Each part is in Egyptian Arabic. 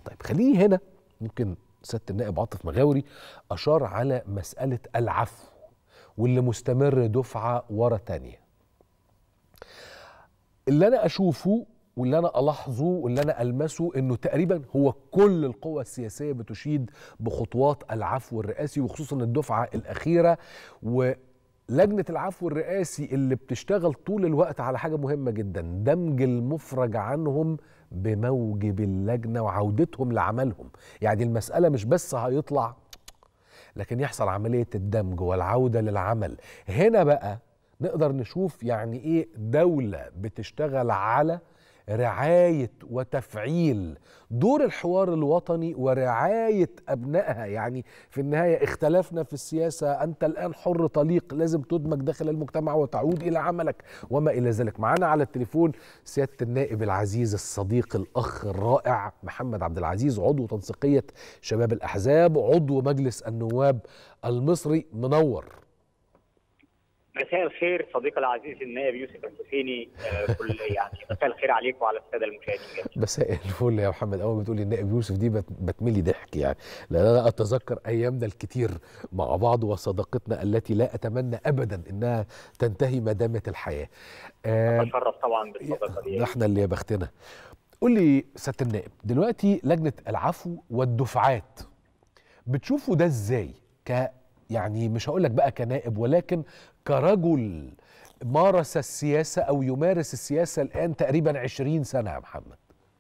طيب خليني هنا ممكن سياده النائب عاطف مغاوري اشار على مساله العفو واللي مستمر دفعه ورا تانيه اللي انا اشوفه واللي انا الاحظه واللي انا المسه انه تقريبا هو كل القوى السياسيه بتشيد بخطوات العفو الرئاسي وخصوصا الدفعه الاخيره ولجنه العفو الرئاسي اللي بتشتغل طول الوقت على حاجه مهمه جدا دمج المفرج عنهم بموجب اللجنه وعودتهم لعملهم يعني المساله مش بس هيطلع لكن يحصل عمليه الدمج والعوده للعمل هنا بقى نقدر نشوف يعني ايه دوله بتشتغل على رعايه وتفعيل دور الحوار الوطني ورعايه ابنائها يعني في النهايه اختلفنا في السياسه انت الان حر طليق لازم تدمج داخل المجتمع وتعود الى عملك وما الى ذلك معانا على التليفون سياده النائب العزيز الصديق الاخ الرائع محمد عبد العزيز عضو تنسيقيه شباب الاحزاب عضو مجلس النواب المصري منور مساء الخير صديقي العزيز النائب يوسف الحسيني آه، كل يعني مساء الخير عليك وعلى الساده المشاهدين مساء الفل يا محمد اول ما بتقولي النائب يوسف دي بت- بتملي ضحك يعني لان انا اتذكر ايامنا الكتير مع بعض وصداقتنا التي لا اتمنى ابدا انها تنتهي ما دامت الحياه آه، اتشرف طبعا بالصداقه دي ده احنا اللي يا بختنا قول لي سياده النائب دلوقتي لجنه العفو والدفعات بتشوفوا ده ازاي ك يعني مش هقول لك بقى كنائب ولكن كرجل مارس السياسه او يمارس السياسه الان تقريبا 20 سنه يا محمد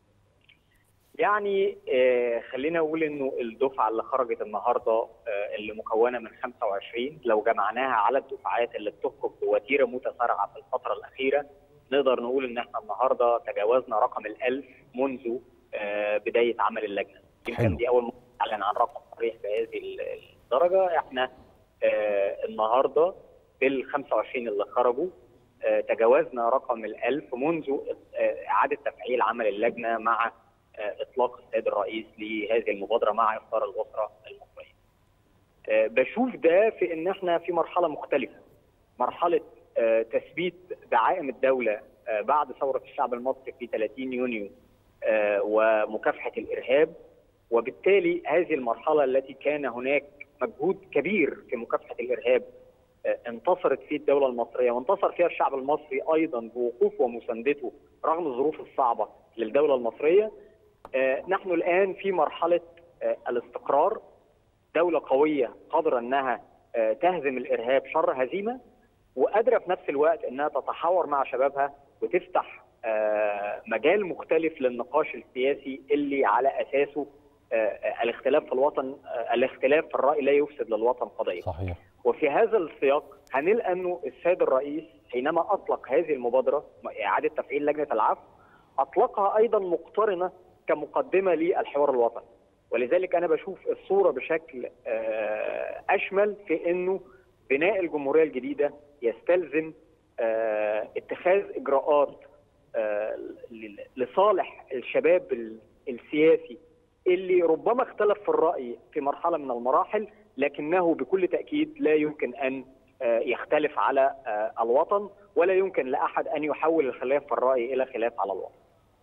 يعني آه، خلينا اقول انه الدفعه اللي خرجت النهارده آه، اللي مكونه من 25 لو جمعناها على الدفعات اللي بتخرج بوتيره متسارعه في الفتره الاخيره نقدر نقول ان احنا النهارده تجاوزنا رقم الألف منذ آه، بدايه عمل اللجنه حلو. يمكن دي اول مره نعلن عن رقم صريح بهذه ال- الدرجه احنا آه، النهارده بال 25 اللي خرجوا آه، تجاوزنا رقم الألف منذ آه، إعادة تفعيل عمل اللجنة مع آه، إطلاق السيد الرئيس لهذه المبادرة مع إفطار الأسرة المصرية. آه، بشوف ده في إن إحنا في مرحلة مختلفة. مرحلة آه، تثبيت دعائم الدولة آه، بعد ثورة الشعب المصري في 30 يونيو آه، ومكافحة الإرهاب وبالتالي هذه المرحلة التي كان هناك مجهود كبير في مكافحة الإرهاب آه، انتصرت فيه الدولة المصرية وانتصر فيها الشعب المصري أيضا بوقوفه ومساندته رغم الظروف الصعبة للدولة المصرية آه، نحن الآن في مرحلة آه، الاستقرار دولة قوية قادرة أنها آه، تهزم الإرهاب شر هزيمة وقادرة في نفس الوقت أنها تتحاور مع شبابها وتفتح آه، مجال مختلف للنقاش السياسي اللي على أساسه آه، آه، الاختلاف في الوطن آه، الاختلاف في الرأي لا يفسد للوطن قضية صحيح وفي هذا السياق هنلقى انه السيد الرئيس حينما اطلق هذه المبادره اعاده تفعيل لجنه العفو اطلقها ايضا مقترنه كمقدمه للحوار الوطني ولذلك انا بشوف الصوره بشكل آه، اشمل في انه بناء الجمهوريه الجديده يستلزم آه، اتخاذ اجراءات آه، ل- لصالح الشباب ال- السياسي اللي ربما اختلف في الراي في مرحله من المراحل لكنه بكل تاكيد لا يمكن ان آه، يختلف على آه، الوطن ولا يمكن لاحد ان يحول الخلاف في الراي الى خلاف على الوطن.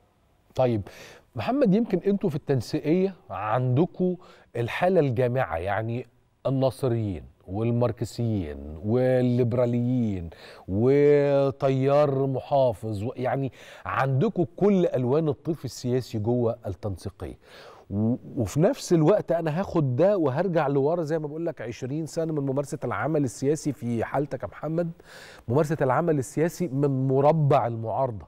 طيب محمد يمكن انتوا في التنسيقيه عندكم الحاله الجامعه يعني الناصريين والماركسيين والليبراليين وتيار محافظ و- يعني عندكم كل الوان الطيف السياسي جوه التنسيقيه و- وفي نفس الوقت انا هاخد ده وهرجع لورا زي ما بقول لك 20 سنه من ممارسه العمل السياسي في حالتك يا محمد ممارسه العمل السياسي من مربع المعارضه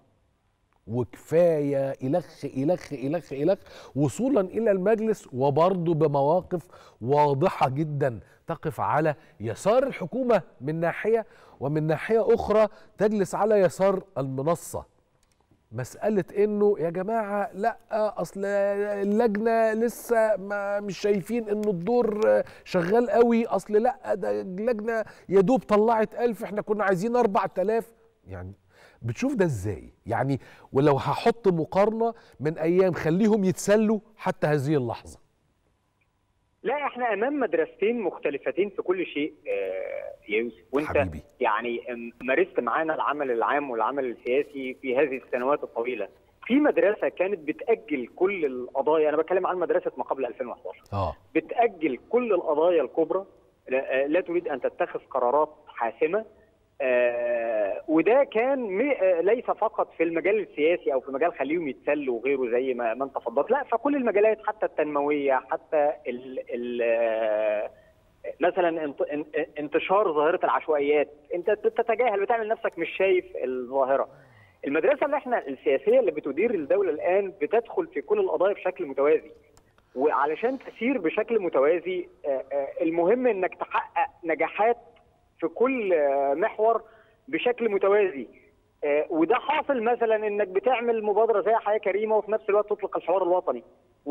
وكفايه الخ الخ الخ الخ وصولا الى المجلس وبرضه بمواقف واضحه جدا تقف على يسار الحكومه من ناحيه ومن ناحيه اخرى تجلس على يسار المنصه مسألة إنه يا جماعة لأ أصل اللجنة لسه ما مش شايفين إنه الدور شغال قوي أصل لأ ده اللجنة يا دوب طلعت ألف إحنا كنا عايزين أربع تلاف يعني بتشوف ده إزاي يعني ولو هحط مقارنة من أيام خليهم يتسلوا حتى هذه اللحظة لا احنا امام مدرستين مختلفتين في كل شيء آه، يا يوسف وانت حبيبي. يعني ام- مارست معانا العمل العام والعمل السياسي في هذه السنوات الطويله في مدرسه كانت بتاجل كل القضايا انا بتكلم عن مدرسه ما قبل 2011 اه بتاجل كل القضايا الكبرى لا, لا تريد ان تتخذ قرارات حاسمه آه وده كان مي- آه، ليس فقط في المجال السياسي او في مجال خليهم يتسلوا وغيره زي ما ما انت فضلت لا فكل المجالات حتى التنمويه حتى ال ال آه، مثلا انت- ان- انتشار ظاهره العشوائيات انت تتجاهل بتعمل نفسك مش شايف الظاهره المدرسه اللي احنا السياسيه اللي بتدير الدوله الان بتدخل في كل القضايا بشكل متوازي وعلشان تسير بشكل متوازي آه، آه، المهم انك تحقق نجاحات في كل آه، محور بشكل متوازي آه، وده حاصل مثلا انك بتعمل مبادره زي حياه كريمه وفي نفس الوقت تطلق الحوار الوطني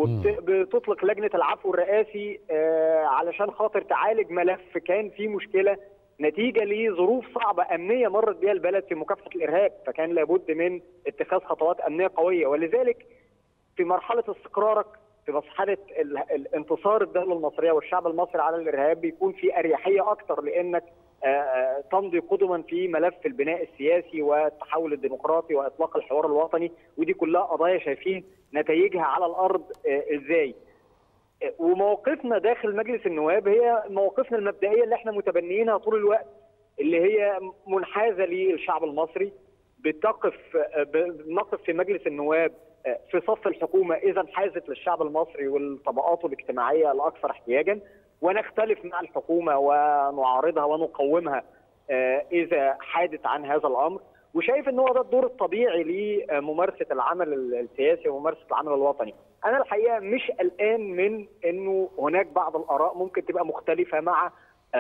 وبتطلق لجنه العفو الرئاسي آه، علشان خاطر تعالج ملف كان فيه مشكله نتيجه لظروف صعبه امنيه مرت بها البلد في مكافحه الارهاب فكان لابد من اتخاذ خطوات امنيه قويه ولذلك في مرحله استقرارك في مرحله ال- الانتصار الدوله المصريه والشعب المصري على الارهاب بيكون في اريحيه اكتر لانك آه، آه، تمضي قدما في ملف البناء السياسي والتحول الديمقراطي واطلاق الحوار الوطني ودي كلها قضايا شايفين نتائجها على الارض آه، ازاي آه، ومواقفنا داخل مجلس النواب هي مواقفنا المبدئيه اللي احنا متبنيينها طول الوقت اللي هي منحازه للشعب المصري بتقف آه، بنقف في مجلس النواب آه، في صف الحكومه اذا انحازت للشعب المصري والطبقات الاجتماعيه الاكثر احتياجا ونختلف مع الحكومه ونعارضها ونقومها آه، اذا حادت عن هذا الامر وشايف ان هو ده الدور الطبيعي لممارسه العمل السياسي وممارسه العمل الوطني. انا الحقيقه مش قلقان من انه هناك بعض الاراء ممكن تبقى مختلفه مع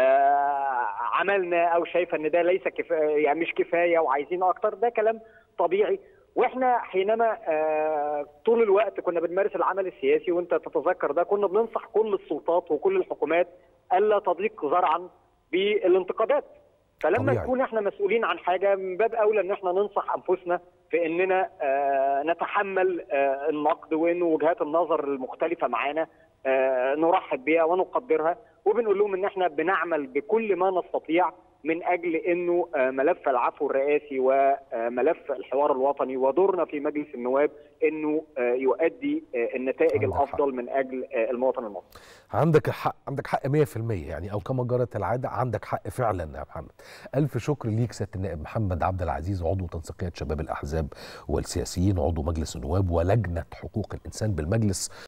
آه، عملنا او شايفه ان ده ليس كفايه يعني مش كفايه وعايزين اكتر ده كلام طبيعي واحنا حينما آه، طول الوقت كنا بنمارس العمل السياسي وانت تتذكر ده كنا بننصح كل السلطات وكل الحكومات الا تضيق زرعا بالانتقادات فلما طبيعي. نكون احنا مسؤولين عن حاجه من باب اولى ان احنا ننصح انفسنا في اننا آه، نتحمل آه، النقد وان وجهات النظر المختلفه معانا آه، نرحب بها ونقدرها وبنقول لهم ان احنا بنعمل بكل ما نستطيع من اجل انه آه، ملف العفو الرئاسي وملف الحوار الوطني ودورنا في مجلس النواب انه آه، يؤدي آه، النتائج عندك حق. الافضل من اجل آه، المواطن المصري. عندك حق عندك حق 100% يعني او كما جرت العاده عندك حق فعلا يا محمد الف شكر ليك سياده النائب محمد عبد العزيز عضو تنسيقيه شباب الاحزاب والسياسيين عضو مجلس النواب ولجنه حقوق الانسان بالمجلس